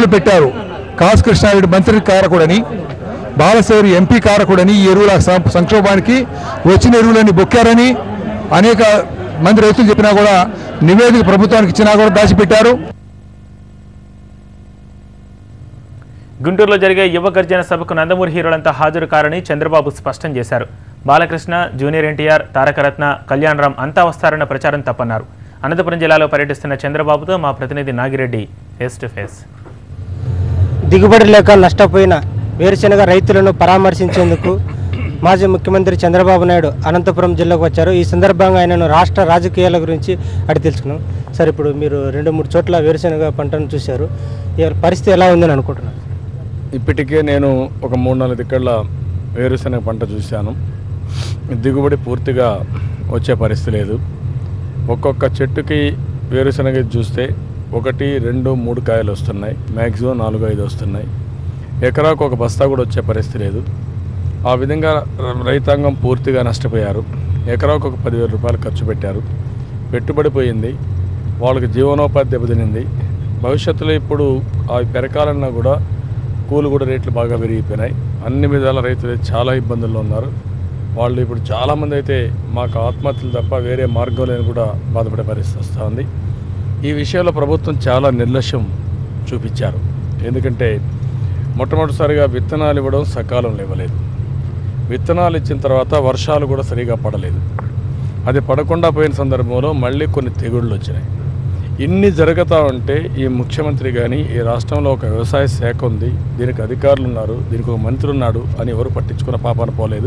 పెట్టారు కాసు కృష్ణారెడ్డి మంత్రి కారకుడని బాలశౌరి ఎంపీ కారకుడని ఈ ఎరువుల సం- సంక్షోభానికి వచ్చిన ఎరువులని బొక్కారని అనేక మంది రైతులు చెప్పినా కూడా నివేదిక ప్రభుత్వానికి ఇచ్చినా కూడా దాచిపెట్టారు గుంటూరులో జరిగే యువ గర్జన సభకు నందమూరి హీరోలంతా హాజరు కారని చంద్రబాబు స్పష్టం చేశారు బాలకృష్ణ జూనియర్ ఎన్టీఆర్ తారకరత్న కళ్యాణరామ్ అంతా వస్తారన్న ప్రచారం తప్పన్నారు అనంతపురం జిల్లాలో పర్యటిస్తున్న చంద్రబాబుతో మా ప్రతినిధి నాగిరెడ్డి ఫేస్ టు ఫేస్ దిగుబడి లేక నష్టపోయిన వేరుశెనగ రైతులను పరామర్శించేందుకు మాజీ ముఖ్యమంత్రి చంద్రబాబు నాయుడు అనంతపురం జిల్లాకు వచ్చారు ఈ సందర్భంగా ఆయనను రాష్ట్ర రాజకీయాల గురించి అడిగి తెలుసుకున్నాం సార్ ఇప్పుడు మీరు రెండు మూడు చోట్ల వేరుశెనగ పంటను చూశారు ఈ పరిస్థితి ఎలా ఉందని అనుకుంటున్నారు ఇప్పటికే నేను ఒక మూడు నాలుగు దిక్కళ్ళ వేరుశనగ పంట చూశాను దిగుబడి పూర్తిగా వచ్చే పరిస్థితి లేదు ఒక్కొక్క చెట్టుకి వేరుశనగ చూస్తే ఒకటి రెండు మూడు కాయలు వస్తున్నాయి మ్యాక్సిమం నాలుగు ఐదు వస్తున్నాయి ఎకరాకు ఒక బస్తా కూడా వచ్చే పరిస్థితి లేదు ఆ విధంగా ర- రైతాంగం పూర్తిగా నష్టపోయారు ఎకరాకు ఒక పదివేల రూపాయలు ఖర్చు పెట్టారు పెట్టుబడి పోయింది వాళ్ళకి జీవనోపాధి దెబ్బతినింది భవిష్యత్తులో ఇప్పుడు అవి పెరకాలన్నా కూడా కూలు కూడా రేట్లు బాగా పెరిగిపోయినాయి అన్ని విధాల రైతులు చాలా ఇబ్బందుల్లో ఉన్నారు వాళ్ళు ఇప్పుడు చాలామంది అయితే మాకు ఆత్మహత్యలు తప్ప వేరే మార్గం లేని కూడా బాధపడే పరిస్థితి వస్తూ ఉంది ఈ విషయంలో ప్రభుత్వం చాలా నిర్లక్ష్యం చూపించారు ఎందుకంటే మొట్టమొదటిసారిగా విత్తనాలు ఇవ్వడం సకాలంలో ఇవ్వలేదు విత్తనాలు ఇచ్చిన తర్వాత వర్షాలు కూడా సరిగా పడలేదు అది పడకుండా పోయిన సందర్భంలో మళ్ళీ కొన్ని తెగుళ్ళు వచ్చినాయి ఇన్ని జరుగుతూ ఉంటే ఈ ముఖ్యమంత్రి కానీ ఈ రాష్ట్రంలో ఒక వ్యవసాయ శాఖ ఉంది దీనికి అధికారులు ఉన్నారు దీనికి ఒక మంత్రి ఉన్నాడు అని ఎవరు పట్టించుకున్న పాపాన పోలేదు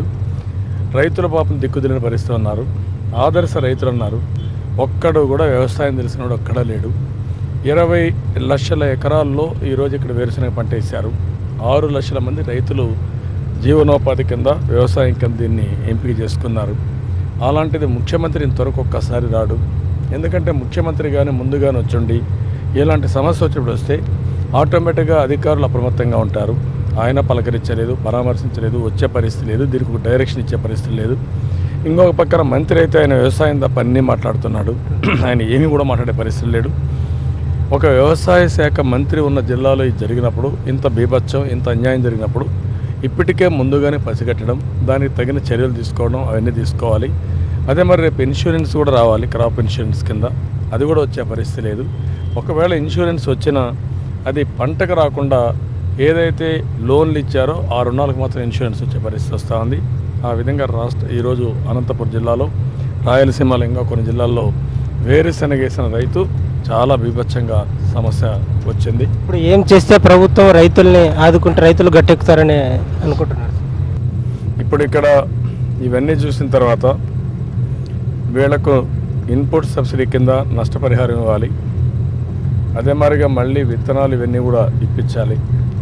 రైతుల పాపం దిక్కుదిలిన పరిస్థితి ఉన్నారు ఆదర్శ రైతులు ఉన్నారు ఒక్కడు కూడా వ్యవసాయం తెలిసినోడు ఒక్కడా లేడు ఇరవై లక్షల ఎకరాల్లో ఈరోజు ఇక్కడ వేరుశనగ పంట వేశారు ఆరు లక్షల మంది రైతులు జీవనోపాధి కింద వ్యవసాయం కింద దీన్ని ఎంపిక చేసుకున్నారు అలాంటిది ముఖ్యమంత్రి ఇంతవరకు ఒక్కసారి రాడు ఎందుకంటే ముఖ్యమంత్రి కానీ ముందుగానే వచ్చుండి ఇలాంటి సమస్య వచ్చినప్పుడు వస్తే ఆటోమేటిక్గా అధికారులు అప్రమత్తంగా ఉంటారు ఆయన పలకరించలేదు పరామర్శించలేదు వచ్చే పరిస్థితి లేదు దీనికి ఒక డైరెక్షన్ ఇచ్చే పరిస్థితి లేదు ఇంకొక పక్కన మంత్రి అయితే ఆయన వ్యవసాయం తప్ప అన్నీ మాట్లాడుతున్నాడు ఆయన ఏమీ కూడా మాట్లాడే పరిస్థితి లేడు ఒక వ్యవసాయ శాఖ మంత్రి ఉన్న జిల్లాలో ఇది జరిగినప్పుడు ఇంత బీభత్సం ఇంత అన్యాయం జరిగినప్పుడు ఇప్పటికే ముందుగానే పసిగట్టడం దానికి తగిన చర్యలు తీసుకోవడం అవన్నీ తీసుకోవాలి అదే మరి రేపు ఇన్సూరెన్స్ కూడా రావాలి క్రాప్ ఇన్సూరెన్స్ కింద అది కూడా వచ్చే పరిస్థితి లేదు ఒకవేళ ఇన్సూరెన్స్ వచ్చినా అది పంటకు రాకుండా ఏదైతే లోన్లు ఇచ్చారో ఆ రుణాలకు మాత్రం ఇన్సూరెన్స్ వచ్చే పరిస్థితి వస్తూ ఉంది ఆ విధంగా రాష్ట్ర ఈరోజు అనంతపురం జిల్లాలో రాయలసీమలో ఇంకా కొన్ని జిల్లాల్లో వేరుశెనగ వేసిన రైతు చాలా బీభత్సంగా సమస్య వచ్చింది ఇప్పుడు ఏం చేస్తే ప్రభుత్వం రైతుల్ని ఆదుకుంటే రైతులు గట్టెక్కుతారని అనుకుంటున్నారు ఇప్పుడు ఇక్కడ ఇవన్నీ చూసిన తర్వాత వీళ్ళకు ఇన్పుట్ సబ్సిడీ కింద నష్టపరిహారం ఇవ్వాలి అదే మరిగా మళ్ళీ విత్తనాలు ఇవన్నీ కూడా ఇప్పించాలి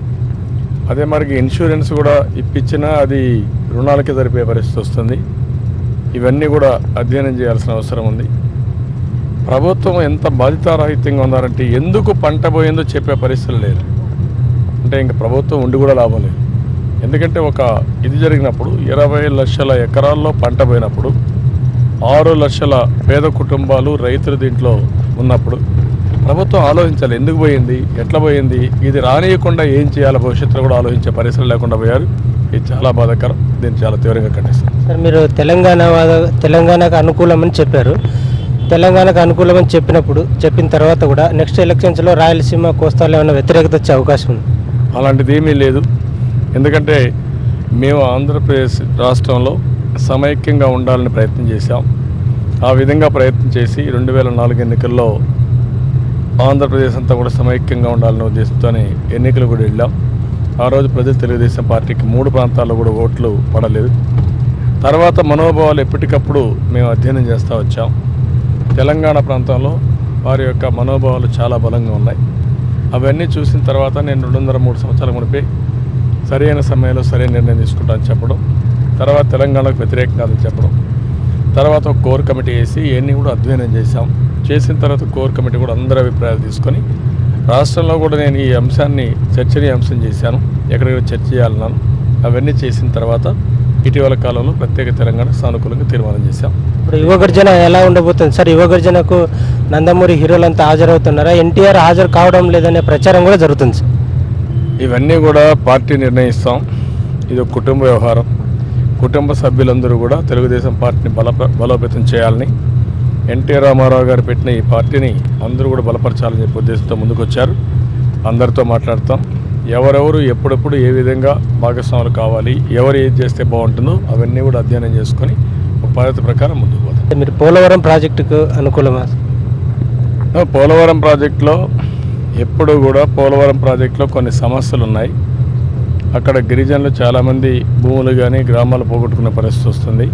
అదే మరిగా ఇన్సూరెన్స్ కూడా ఇప్పించినా అది రుణాలకి జరిపే పరిస్థితి వస్తుంది ఇవన్నీ కూడా అధ్యయనం చేయాల్సిన అవసరం ఉంది ప్రభుత్వం ఎంత బాధితారాహిత్యంగా ఉన్నారంటే ఎందుకు పంట పోయిందో చెప్పే పరిస్థితులు లేదు అంటే ఇంకా ప్రభుత్వం ఉండి కూడా లాభం లేదు ఎందుకంటే ఒక ఇది జరిగినప్పుడు ఇరవై లక్షల ఎకరాల్లో పంట పోయినప్పుడు ఆరు లక్షల పేద కుటుంబాలు రైతులు దీంట్లో ఉన్నప్పుడు ప్రభుత్వం ఆలోచించాలి ఎందుకు పోయింది ఎట్లా పోయింది ఇది రానియకుండా ఏం చేయాలి భవిష్యత్తులో కూడా ఆలోచించే పరిస్థితులు లేకుండా పోయారు ఇది చాలా బాధాకరం దీన్ని చాలా తీవ్రంగా ఖండిస్తాం సార్ మీరు తెలంగాణ వాద- తెలంగాణకు అనుకూలమని చెప్పారు తెలంగాణకు అనుకూలమని చెప్పినప్పుడు చెప్పిన తర్వాత కూడా నెక్స్ట్ ఎలక్షన్స్లో రాయలసీమ కోస్తాలో ఏమైనా వ్యతిరేకత వచ్చే అవకాశం ఉంది అలాంటిది ఏమీ లేదు ఎందుకంటే మేము ఆంధ్రప్రదేశ్ రాష్ట్రంలో సమైక్యంగా ఉండాలని ప్రయత్నం చేశాం ఆ విధంగా ప్రయత్నం చేసి రెండు వేల నాలుగు ఎన్నికల్లో ఆంధ్రప్రదేశ్ అంతా కూడా సమైక్యంగా ఉండాలనే ఉద్దేశంతోనే ఎన్నికలు కూడా వెళ్ళాం ఆ రోజు ప్రజలు తెలుగుదేశం పార్టీకి మూడు ప్రాంతాల్లో కూడా ఓట్లు పడలేదు తర్వాత మనోభావాలు ఎప్పటికప్పుడు మేము అధ్యయనం చేస్తూ వచ్చాం తెలంగాణ ప్రాంతంలో వారి యొక్క మనోభావాలు చాలా బలంగా ఉన్నాయి అవన్నీ చూసిన తర్వాత నేను రెండున్నర మూడు సంవత్సరాల మునిపే సరైన సమయంలో సరైన నిర్ణయం తీసుకుంటానని చెప్పడం తర్వాత తెలంగాణకు వ్యతిరేకం కాదని చెప్పడం తర్వాత ఒక కోర్ కమిటీ వేసి ఇవన్నీ కూడా అధ్యయనం చేశాం చేసిన తర్వాత కోర్ కమిటీ కూడా అందరి అభిప్రాయాలు తీసుకొని రాష్ట్రంలో కూడా నేను ఈ అంశాన్ని చర్చనీయాంశం చేశాను ఎక్కడెక్కడ చర్చ చేయాలన్నాను అవన్నీ చేసిన తర్వాత ఇటీవల కాలంలో ప్రత్యేక తెలంగాణ సానుకూలంగా తీర్మానం చేశాం ఇప్పుడు యువ గర్జన ఎలా ఉండబోతుంది సార్ యువ గర్జనకు నందమూరి హీరోలంతా హాజరవుతున్నారా ఎన్టీఆర్ హాజరు కావడం లేదనే ప్రచారం కూడా జరుగుతుంది సార్ ఇవన్నీ కూడా పార్టీ నిర్ణయిస్తాం ఇది ఒక కుటుంబ వ్యవహారం కుటుంబ సభ్యులందరూ కూడా తెలుగుదేశం పార్టీని బల బలోపేతం చేయాలని ఎన్టీ రామారావు గారు పెట్టిన ఈ పార్టీని అందరూ కూడా బలపరచాలని చెప్పి ఉద్దేశంతో ముందుకొచ్చారు అందరితో మాట్లాడతాం ఎవరెవరు ఎప్పుడెప్పుడు ఏ విధంగా భాగస్వాములు కావాలి ఎవరు ఏది చేస్తే బాగుంటుందో అవన్నీ కూడా అధ్యయనం చేసుకొని ఒక పద్ధతి ప్రకారం ముందుకు పోతాం మీరు పోలవరం ప్రాజెక్టుకు అనుకూలమా పోలవరం ప్రాజెక్టులో ఎప్పుడు కూడా పోలవరం ప్రాజెక్టులో కొన్ని సమస్యలు ఉన్నాయి అక్కడ గిరిజనులు చాలామంది భూములు కానీ గ్రామాలు పోగొట్టుకునే పరిస్థితి వస్తుంది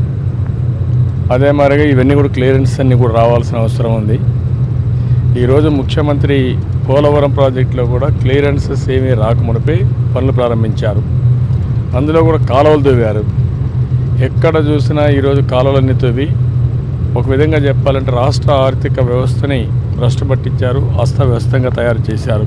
అదే మాదిరిగా ఇవన్నీ కూడా క్లియరెన్స్ అన్నీ కూడా రావాల్సిన అవసరం ఉంది ఈరోజు ముఖ్యమంత్రి పోలవరం ప్రాజెక్టులో కూడా క్లియరెన్సెస్ ఏమీ రాకమునిపై పనులు ప్రారంభించారు అందులో కూడా కాలువలు తవ్వారు ఎక్కడ చూసినా ఈరోజు కాలువలన్నీ తవ్వి ఒక విధంగా చెప్పాలంటే రాష్ట్ర ఆర్థిక వ్యవస్థని భ్రష్టు పట్టించారు అస్తవ్యస్తంగా తయారు చేశారు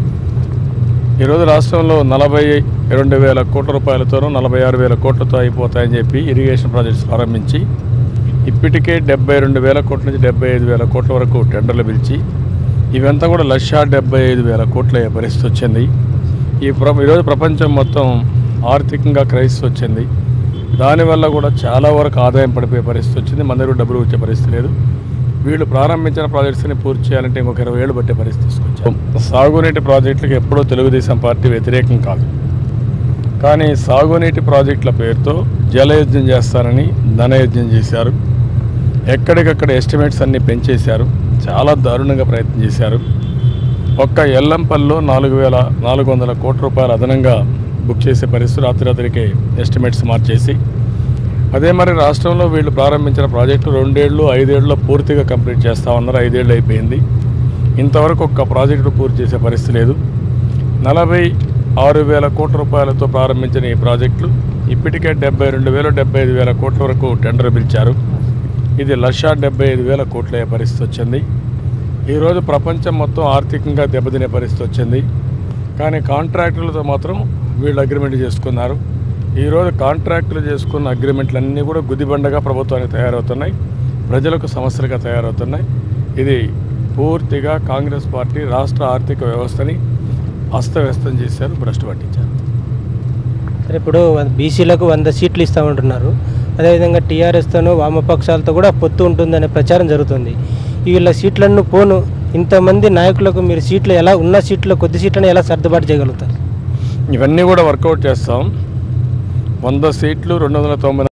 ఈరోజు రాష్ట్రంలో నలభై రెండు వేల కోట్ల రూపాయలతోనూ నలభై ఆరు వేల కోట్లతో అయిపోతాయని చెప్పి ఇరిగేషన్ ప్రాజెక్ట్స్ ప్రారంభించి ఇప్పటికే డెబ్బై రెండు వేల కోట్ల నుంచి డెబ్బై ఐదు వేల కోట్ల వరకు టెండర్లు పిలిచి ఇవంతా కూడా లక్ష డెబ్బై ఐదు వేల కోట్ల అయ్యే పరిస్థితి వచ్చింది ఈ ప్ర ఈరోజు ప్రపంచం మొత్తం ఆర్థికంగా క్రైసిస్ వచ్చింది దానివల్ల కూడా చాలా వరకు ఆదాయం పడిపోయే పరిస్థితి వచ్చింది మన దగ్గర డబ్బులు వచ్చే పరిస్థితి లేదు వీళ్ళు ప్రారంభించిన ప్రాజెక్ట్స్ని పూర్తి చేయాలంటే ఇంకొక ఇరవై ఏళ్ళు పట్టే పరిస్థితి తీసుకొచ్చాం సాగునీటి ప్రాజెక్టులకు ఎప్పుడూ తెలుగుదేశం పార్టీ వ్యతిరేకం కాదు కానీ సాగునీటి ప్రాజెక్టుల పేరుతో జలయజ్ఞం చేస్తారని ధనయజ్ఞం చేశారు ఎక్కడికక్కడ ఎస్టిమేట్స్ అన్నీ పెంచేశారు చాలా దారుణంగా ప్రయత్నం చేశారు ఒక్క ఎల్లంపల్లిలో నాలుగు వేల నాలుగు వందల కోట్ల రూపాయలు అదనంగా బుక్ చేసే పరిస్థితి రాత్రి రాత్రికి ఎస్టిమేట్స్ మార్చేసి అదే మరి రాష్ట్రంలో వీళ్ళు ప్రారంభించిన ప్రాజెక్టు రెండేళ్ళు ఐదేళ్ళలో పూర్తిగా కంప్లీట్ చేస్తా ఉన్నారు ఐదేళ్ళు అయిపోయింది ఇంతవరకు ఒక్క ప్రాజెక్టు పూర్తి చేసే పరిస్థితి లేదు నలభై ఆరు వేల కోట్ల రూపాయలతో ప్రారంభించిన ఈ ప్రాజెక్టులు ఇప్పటికే డెబ్బై రెండు వేలు డెబ్బై ఐదు వేల కోట్ల వరకు టెండర్ పిలిచారు ఇది లక్ష డెబ్బై ఐదు వేల కోట్ల అయ్యే పరిస్థితి వచ్చింది ఈరోజు ప్రపంచం మొత్తం ఆర్థికంగా దెబ్బతినే పరిస్థితి వచ్చింది కానీ కాంట్రాక్టులతో మాత్రం వీళ్ళు అగ్రిమెంట్ చేసుకున్నారు ఈరోజు కాంట్రాక్టులు చేసుకున్న అగ్రిమెంట్లు అన్నీ కూడా గుదిబండగా ప్రభుత్వానికి తయారవుతున్నాయి ప్రజలకు సమస్యలుగా తయారవుతున్నాయి ఇది పూర్తిగా కాంగ్రెస్ పార్టీ రాష్ట్ర ఆర్థిక వ్యవస్థని అస్తవ్యస్తం చేశారు భ్రష్టు పట్టించారు సరే ఇప్పుడు బీసీలకు వంద సీట్లు ఇస్తామంటున్నారు అదేవిధంగా టీఆర్ఎస్తోనూ వామపక్షాలతో కూడా పొత్తు ఉంటుందనే ప్రచారం జరుగుతుంది ఈ వీళ్ళ సీట్లను పోను ఇంతమంది నాయకులకు మీరు సీట్లు ఎలా ఉన్న సీట్లు కొద్ది సీట్లను ఎలా సర్దుబాటు చేయగలుగుతారు ఇవన్నీ కూడా వర్కౌట్ చేస్తాం వంద సీట్లు రెండు వందల తొంభై